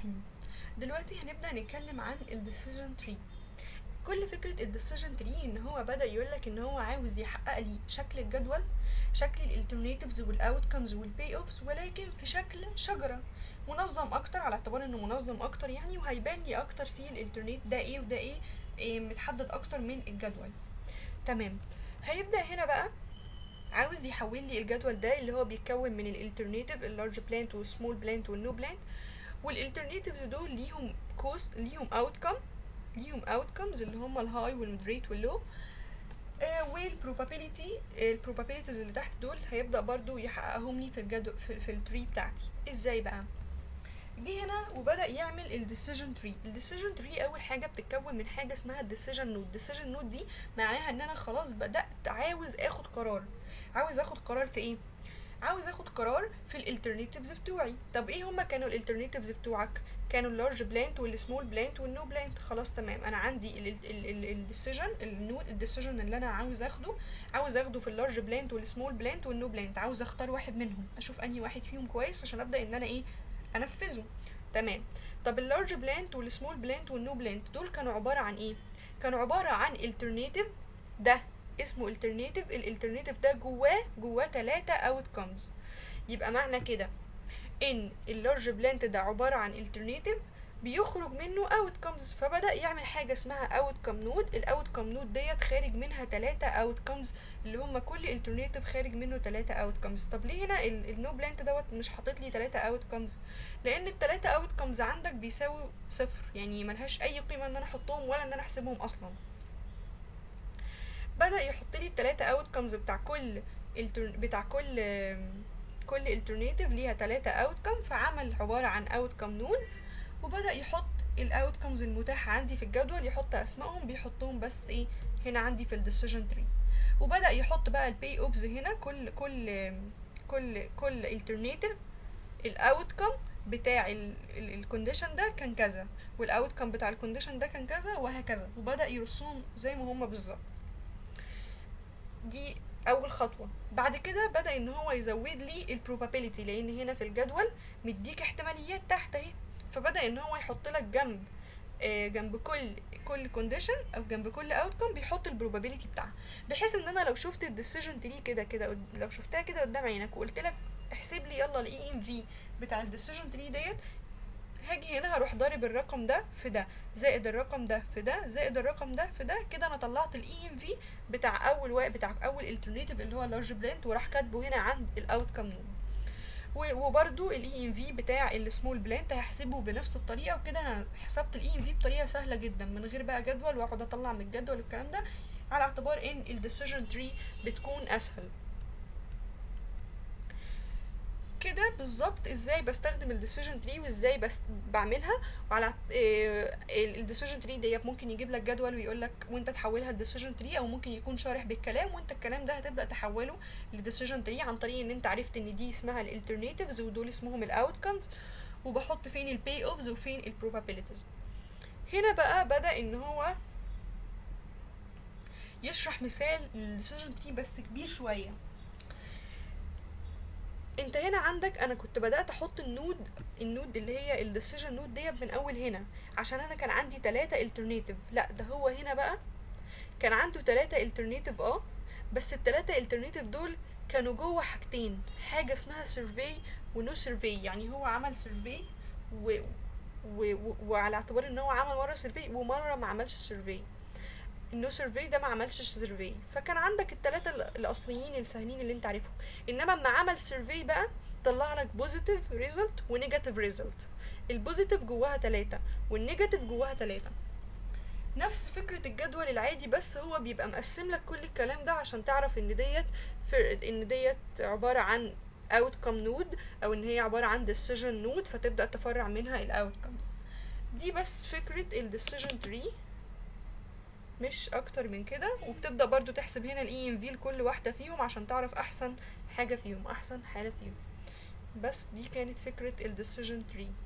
الرحيم دلوقتي هنبدأ نتكلم عن ال decision tree كل فكرة ال decision tree ان هو بدأ يقولك ان هو عاوز يحقق لي شكل الجدول شكل ال alternatives وال outcomes وال payoffs ولكن في شكل شجرة منظم اكتر على اعتبار انه منظم اكتر يعني وهيبان لي اكتر في ال alternate ده ايه وده ايه, إيه متحدد اكتر من الجدول تمام هيبدأ هنا بقى عاوز يحول لي الجدول ده اللي هو بيتكون من الالترناتيف اللارج بلانت والسمول بلانت والنو بلانت والالترناتيفز دول ليهم كوست ليهم اوتكم ليهم اوتكمز اللي هم الهاي والمودريت واللو آه والبروبابيليتي البروبابيليتيز اللي تحت دول هيبدا برضو يحققهم لي في الجدول في, في التري بتاعتي ازاي بقى جه هنا وبدا يعمل الديسيجن تري الديسيجن تري اول حاجه بتتكون من حاجه اسمها الديسيجن نود الديسيجن نود دي معناها ان انا خلاص بدات عاوز اخد قرار عاوز اخد قرار في ايه عاوز اخد قرار في الالترناتيفز بتوعي طب ايه هما كانوا الالترناتيفز بتوعك كانوا اللارج بلانت والسمول بلانت والنو بلانت خلاص تمام انا عندي الديسيجن النود الديسيجن اللي انا عاوز اخده عاوز اخده في اللارج بلانت والسمول بلانت والنو بلانت عاوز اختار واحد منهم اشوف انهي واحد فيهم كويس عشان ابدا ان انا ايه انفذه تمام طب اللارج بلانت والسمول بلانت والنو بلانت دول كانوا عباره عن ايه كانوا عباره عن الترناتيف ده اسمه alternative الالترناتيف ده جواه جواه تلاتة outcomes يبقى معنى كده ان اللارج بلانت ده عبارة عن alternative بيخرج منه outcomes فبدأ يعمل حاجة اسمها outcome node ال outcome node ديت خارج منها تلاتة outcomes اللي هما كل alternative خارج منه تلاتة outcomes طب ليه هنا النو بلانت دوت مش حاطط لي تلاتة outcomes لان التلاتة outcomes عندك بيساوي صفر يعني ملهاش اي قيمة ان انا احطهم ولا ان انا احسبهم اصلا بدأ يحط لي التلاتة اوتكمز بتاع كل بتاع كل كل الترناتيف ليها تلاتة اوتكم فعمل عبارة عن اوتكم نود وبدأ يحط الاوتكمز المتاحة عندي في الجدول يحط اسمائهم بيحطهم بس ايه هنا عندي في الديسيجن تري وبدأ يحط بقى البي اوفز هنا كل كل كل كل الترناتيف الاوتكم بتاع الكونديشن ده كان كذا والاوتكم بتاع الكونديشن ده كان كذا وهكذا وبدأ يرسمهم زي ما هما بالظبط دي اول خطوه بعد كده بدا ان هو يزود لي البروبابيليتي لان هنا في الجدول مديك احتماليات تحت اهي فبدا ان هو يحط لك جنب آه جنب كل كل كونديشن او جنب كل اوتكم بيحط البروبابيليتي بتاعها بحيث ان انا لو شفت الديسيجن تري كده كده لو شفتها كده قدام عينك وقلت لك احسب لي يلا الاي ام في بتاع الديسيجن تري ديت هاجي هنا هروح ضارب الرقم ده في ده زائد الرقم ده في ده زائد الرقم ده في ده كده انا طلعت الاي ام في بتاع اول واحد بتاع اول الترناتيف اللي هو اللارج بلانت وراح كاتبه هنا عند الاوتكم نود وبرده الاي ام في بتاع السمول بلانت هحسبه بنفس الطريقه وكده انا حسبت الاي ام في بطريقه سهله جدا من غير بقى جدول واقعد اطلع من الجدول والكلام ده على اعتبار ان الديسيجن تري بتكون اسهل كده بالظبط ازاي بستخدم الديسيجن تري وازاي بس بعملها وعلى الديسيجن تري ديت ممكن يجيب لك جدول ويقول لك وانت تحولها لديسيجن تري او ممكن يكون شارح بالكلام وانت الكلام ده هتبدا تحوله لديسيجن تري عن طريق ان انت عرفت ان دي اسمها الالترناتيفز ودول اسمهم الاوتكمز وبحط فين الباي اوفز وفين البروبابيليتيز هنا بقى بدا ان هو يشرح مثال للديسيجن تري بس كبير شويه انت هنا عندك انا كنت بدات احط النود النود اللي هي الديسيجن نود ديت من اول هنا عشان انا كان عندي تلاتة الترناتيف لا ده هو هنا بقى كان عنده تلاتة الترناتيف اه بس التلاتة الترناتيف دول كانوا جوه حاجتين حاجه اسمها سيرفي ونو سيرفي يعني هو عمل سيرفي و... و... و... وعلى اعتبار ان هو عمل مره سيرفي ومره ما عملش سيرفي النو سيرفي ده ما عملش سيرفي فكان عندك التلاتة الاصليين السهلين اللي انت عارفهم انما اما عمل سيرفي بقى طلع لك بوزيتيف ريزلت ونيجاتيف ريزلت البوزيتيف جواها تلاتة والنيجاتيف جواها تلاتة نفس فكرة الجدول العادي بس هو بيبقى مقسم لك كل الكلام ده عشان تعرف ان ديت ان ديت عبارة عن outcome node او ان هي عبارة عن decision node فتبدأ تفرع منها ال outcomes دي بس فكرة ال decision tree مش اكتر من كده وبتبدا برضو تحسب هنا الاي ام في لكل واحده فيهم عشان تعرف احسن حاجه فيهم احسن حاله فيهم بس دي كانت فكره الديسيجن تري